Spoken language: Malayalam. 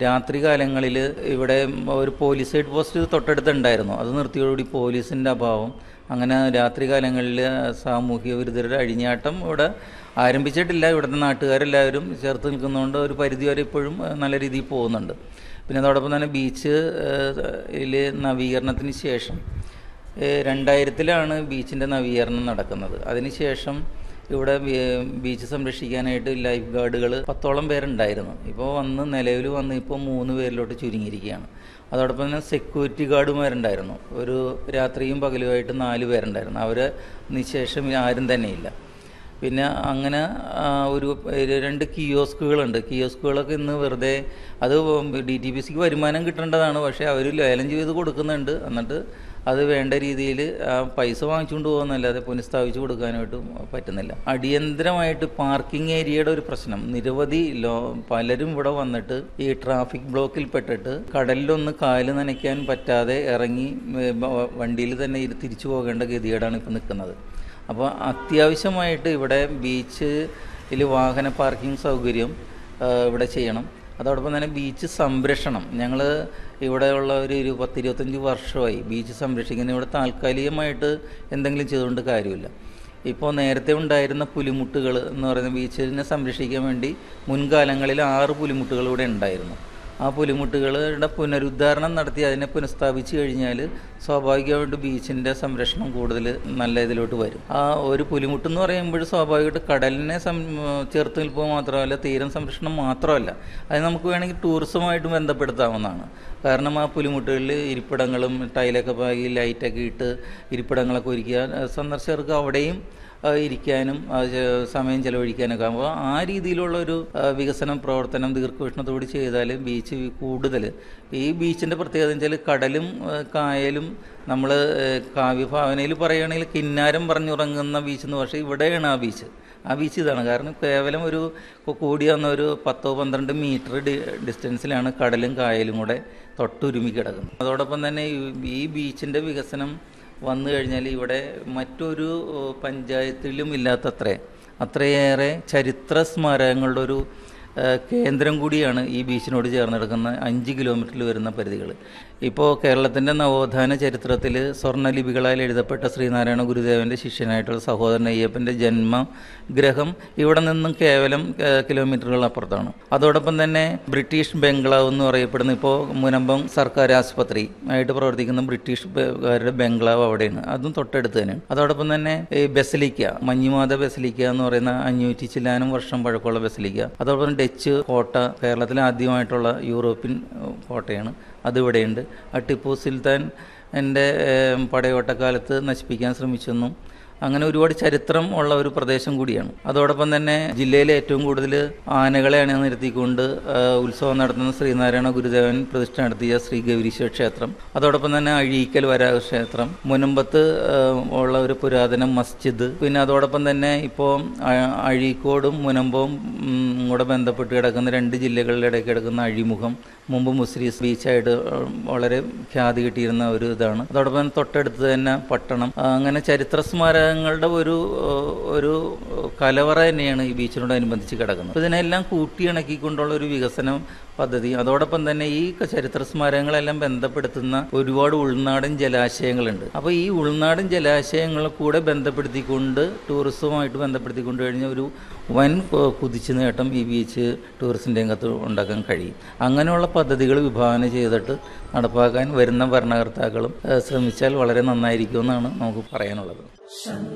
രാത്രി കാലങ്ങളിൽ ഇവിടെ ഒരു പോലീസ് ഹെഡ് പോസ്റ്റ് തൊട്ടടുത്തുണ്ടായിരുന്നു അത് നിർത്തിയോടുകൂടി പോലീസിൻ്റെ അഭാവം അങ്ങനെ രാത്രി കാലങ്ങളിൽ സാമൂഹിക വിരുദ്ധരുടെ അഴിഞ്ഞാട്ടം ഇവിടെ ആരംഭിച്ചിട്ടില്ല ഇവിടുത്തെ നാട്ടുകാരെല്ലാവരും ചേർത്ത് നിൽക്കുന്നതുകൊണ്ട് ഒരു പരിധി വരെ ഇപ്പോഴും ഏഹ്, നല്ല രീതിയിൽ പോകുന്നുണ്ട് പിന്നെ അതോടൊപ്പം തന്നെ ബീച്ച് യിൽ നവീകരണത്തിന് ശേഷം ഏഹ്, രണ്ടായിരത്തിലാണ് ബീച്ചിൻ്റെ നവീകരണം നടക്കുന്നത് അതിനുശേഷം ഇവിടെ ബീ- ബീച്ച് സംരക്ഷിക്കാനായിട്ട് ലൈഫ് ഗാർഡുകൾ പത്തോളം പേരുണ്ടായിരുന്നു ഇപ്പോൾ വന്ന് നിലവിൽ വന്ന് ഇപ്പോൾ മൂന്ന് പേരിലോട്ട് ചുരുങ്ങിയിരിക്കുകയാണ് അതോടൊപ്പം തന്നെ സെക്യൂരിറ്റി ഗാർഡുമാരുണ്ടായിരുന്നു ഒരു രാത്രിയും പകലുമായിട്ട് നാല് പേരുണ്ടായിരുന്നു അവർ നിശേഷം ആരും തന്നെയില്ല പിന്നെ അങ്ങനെ ആ, ഒരു ഒരു രണ്ട് കിയോസ്കുകളുണ്ട് കിയോസ്കുകളൊക്കെ ഇന്ന് വെറുതെ അത് ഡി ടി പി സിക്ക് വരുമാനം കിട്ടേണ്ടതാണ് പക്ഷേ അവർ ലേലം ചെയ്ത് കൊടുക്കുന്നുണ്ട് എന്നിട്ട് അത് വേണ്ട രീതിയിൽ പൈസ വാങ്ങിച്ചുകൊണ്ട് പോകുന്നല്ലാതെ പുനഃസ്ഥാപിച്ച് കൊടുക്കാനായിട്ട് പറ്റുന്നില്ല അടിയന്തരമായിട്ട് പാർക്കിംഗ് ഏരിയയുടെ ഒരു പ്രശ്നം നിരവധി ലോ പലരും ഇവിടെ വന്നിട്ട് ഈ ട്രാഫിക് ബ്ലോക്കിൽ പെട്ടിട്ട് കടലിലൊന്ന് കാല് നനയ്ക്കാൻ പറ്റാതെ ഇറങ്ങി ഏ, ബ- വണ്ടിയിൽ തന്നെ ഇരു- തിരിച്ചു പോകേണ്ട ഗതികേടാണ് ഇപ്പോൾ നിൽക്കുന്നത് അപ്പോൾ അത്യാവശ്യമായിട്ട് ഇവിടെ ബീച്ചിൽ വാഹന പാർക്കിംഗ് സൗകര്യം ആ, ഇവിടെ ചെയ്യണം അതോടൊപ്പം തന്നെ ബീച്ച് സംരക്ഷണം ഞങ്ങൾ ഇവിടെയുള്ള ഒരു ഒരു പത്തിരുപത്തഞ്ച് വർഷമായി ബീച്ച് സംരക്ഷിക്കുന്ന ഇവിടെ താൽക്കാലികമായിട്ട് എന്തെങ്കിലും ചെയ്തുകൊണ്ട് കാര്യമില്ല ഇപ്പോൾ നേരത്തെ ഉണ്ടായിരുന്ന പുലിമുട്ടുകൾ എന്ന് പറയുന്ന ബീച്ചിനെ സംരക്ഷിക്കാൻ വേണ്ടി മുൻകാലങ്ങളിൽ ആറ് പുലിമുട്ടുകൾ ഇവിടെ ഉണ്ടായിരുന്നു ആ പുലിമുട്ടുകളുടെ പുനരുദ്ധാരണം നടത്തി അതിനെ പുനഃസ്ഥാപിച്ച് കഴിഞ്ഞാൽ സ്വാഭാവികമായിട്ട് ബീച്ചിൻ്റെ സംരക്ഷണം കൂടുതൽ നല്ല ഇതിലോട്ട് വരും ആ ഒരു പുലിമുട്ട് എന്ന് പറയുമ്പോൾ സ്വാഭാവികമായിട്ട് കടലിനെ സം ചേർത്ത് നിൽക്കുക മാത്രമല്ല തീരം സംരക്ഷണം മാത്രമല്ല അത് നമുക്ക് വേണമെങ്കിൽ ടൂറിസമായിട്ട് ബന്ധപ്പെടുത്താവുന്നതാണ് കാരണം ആ പുലിമുട്ടുകളിൽ ഇരിപ്പിടങ്ങളും ടൈലൊക്കെ പാകി ലൈറ്റൊക്കെ ഇട്ട് ഇരിപ്പിടങ്ങളൊക്കെ ഒരുക്കുക സന്ദർശകർക്ക് അവിടെയും ആ, ഇരിക്കാനും ആ, ചെ- സമയം ചെലവഴിക്കാനൊക്കെ അപ്പോൾ ആ രീതിയിലുള്ള ഒരു ആ, വികസന പ്രവർത്തനം ദീർഘവീക്ഷണത്തോട് ചെയ്താൽ ബീച്ച് കൂടുതൽ ഈ ബീച്ചിൻ്റെ പ്രത്യേകത എന്ന് വെച്ചാൽ കടലും ആ, കായലും നമ്മൾ കാവ്യഭാവനയിൽ പറയുകയാണെങ്കിൽ കിന്നാരം പറഞ്ഞുറങ്ങുന്ന ബീച്ച് എന്ന് പക്ഷേ ഇവിടെയാണ് ആ ബീച്ച് ആ ബീച്ച് ഇതാണ് കാരണം കേവലം ഒരു കു- കൂടി വന്ന ഒരു പത്തോ പന്ത്രണ്ട് മീറ്റർ ഡി ഡിസ്റ്റൻസിലാണ് കടലും കായലും കൂടെ തൊട്ടുരുമി കിടക്കുന്നത് അതോടൊപ്പം തന്നെ ഈ- ഈ ബീച്ചിൻ്റെ വികസനം വന്നു കഴിഞ്ഞാൽ ഇവിടെ മറ്റൊരു ഏഹ്, പഞ്ചായത്തിലും ഇല്ലാത്തത്രേ അത്രയേറെ ചരിത്ര സ്മാരകങ്ങളുടെ ഒരു ഏഹ്, കേന്ദ്രം കൂടിയാണ് ഈ ബീച്ചിനോട് ചേർന്ന് കിടക്കുന്ന അഞ്ച് കിലോമീറ്ററിൽ വരുന്ന പരിധികൾ ഇപ്പോൾ കേരളത്തിൻ്റെ നവോത്ഥാന ചരിത്രത്തിൽ സ്വർണ്ണലിപികളാൽ എഴുതപ്പെട്ട ശ്രീനാരായണ ഗുരുദേവൻ്റെ ശിഷ്യനായിട്ടുള്ള സഹോദരൻ അയ്യപ്പൻ്റെ ജന്മഗ്രഹം ഇവിടെ നിന്നും കേവലം ഏഹ്, കിലോമീറ്ററുകൾ അപ്പുറത്താണ് അതോടൊപ്പം തന്നെ ബ്രിട്ടീഷ് ബംഗ്ലാവ് എന്ന് പറയപ്പെടുന്ന ഇപ്പോൾ മുനമ്പം സർക്കാർ ആശുപത്രി ആയിട്ട് പ്രവർത്തിക്കുന്ന ബ്രിട്ടീഷ് കാരുടെ ബംഗ്ലാവ് അവിടെയാണ് അതും തൊട്ടടുത്ത് തന്നെയാണ് അതോടൊപ്പം തന്നെ ഈ ബസലിക്ക മഞ്ഞുമാത ബസലിക്ക എന്ന് പറയുന്ന അഞ്ഞൂറ്റി ചില്ലാനും വർഷം പഴക്കമുള്ള ബസലിക്ക അതോടൊപ്പം ഡച്ച് കോട്ട കേരളത്തിലെ ആദ്യമായിട്ടുള്ള യൂറോപ്യൻ ഏഹ്, കോട്ടയാണ് അതിവിടെയുണ്ട് ആ ടിപ്പു സുൽത്താൻ എൻ്റെ പടയോട്ടക്കാലത്ത് നശിപ്പിക്കാൻ ശ്രമിച്ചെന്നും അങ്ങനെ ഒരുപാട് ചരിത്രം ഉള്ള ഒരു പ്രദേശം കൂടിയാണ് അതോടൊപ്പം തന്നെ ജില്ലയിലെ ഏറ്റവും കൂടുതൽ ആനകളെ അണിനിരത്തിക്കൊണ്ട് ആ, ഉത്സവം നടത്തുന്ന ശ്രീനാരായണ ഗുരുദേവൻ പ്രതിഷ്ഠ നടത്തിയ ശ്രീ ഗൗരീശ്വര ക്ഷേത്രം അതോടൊപ്പം തന്നെ അഴീക്കൽ വരാഹ ക്ഷേത്രം മുനമ്പത്ത് ആ, ഉള്ള ഒരു പുരാതന മസ്ജിദ് പിന്നെ അതോടൊപ്പം തന്നെ ഇപ്പോൾ അഴീക്കോടും മുനമ്പവും ഉം, കൂടെ ബന്ധപ്പെട്ട് കിടക്കുന്ന രണ്ട് ജില്ലകളുടെ ഇടയ്ക്ക് കിടക്കുന്ന അഴിമുഖം മുമ്പ് മുസ്ലിസ് ബീച്ചായിട്ട് വളരെ ഖ്യാതി കിട്ടിയിരുന്ന ഒരു ഇതാണ് അതോടൊപ്പം തന്നെ തൊട്ടടുത്ത് തന്നെ പട്ടണം ആ, അങ്ങനെ ചരിത്ര സ്മാരകങ്ങളുടെ ഒരു ഏഹ്, ഒരു കലവറ തന്നെയാണ് ഈ ബീച്ചിനോടനുബന്ധിച്ച് കിടക്കുന്നത് അപ്പോൾ ഇതിനെല്ലാം കൂട്ടിയിണക്കിക്കൊണ്ടുള്ള ഒരു വികസനം പദ്ധതി അതോടൊപ്പം തന്നെ ഈ ക- ചരിത്ര സ്മാരകങ്ങളെല്ലാം ബന്ധപ്പെടുത്തുന്ന ഒരുപാട് ഉൾനാടൻ ജലാശയങ്ങളുണ്ട് അപ്പോൾ ഈ ഉൾനാടൻ ജലാശയങ്ങളെ കൂടെ ബന്ധപ്പെടുത്തിക്കൊണ്ട് ടൂറിസവുമായിട്ട് ബന്ധപ്പെടുത്തിക്കൊണ്ട് കഴിഞ്ഞ ഒരു വൻ കു- കുതിച്ചു നേട്ടം ഈ ബീച്ച് ടൂറിസം രംഗത്ത് ഉണ്ടാക്കാൻ കഴിയും അങ്ങനെയുള്ള പദ്ധതികൾ വിഭാവന ചെയ്തിട്ട് നടപ്പാക്കാൻ വരുന്ന ഭരണകർത്താക്കളും ഏഹ്, ശ്രമിച്ചാൽ വളരെ നന്നായിരിക്കുമെന്നാണ് നമുക്ക് പറയാനുള്ളത്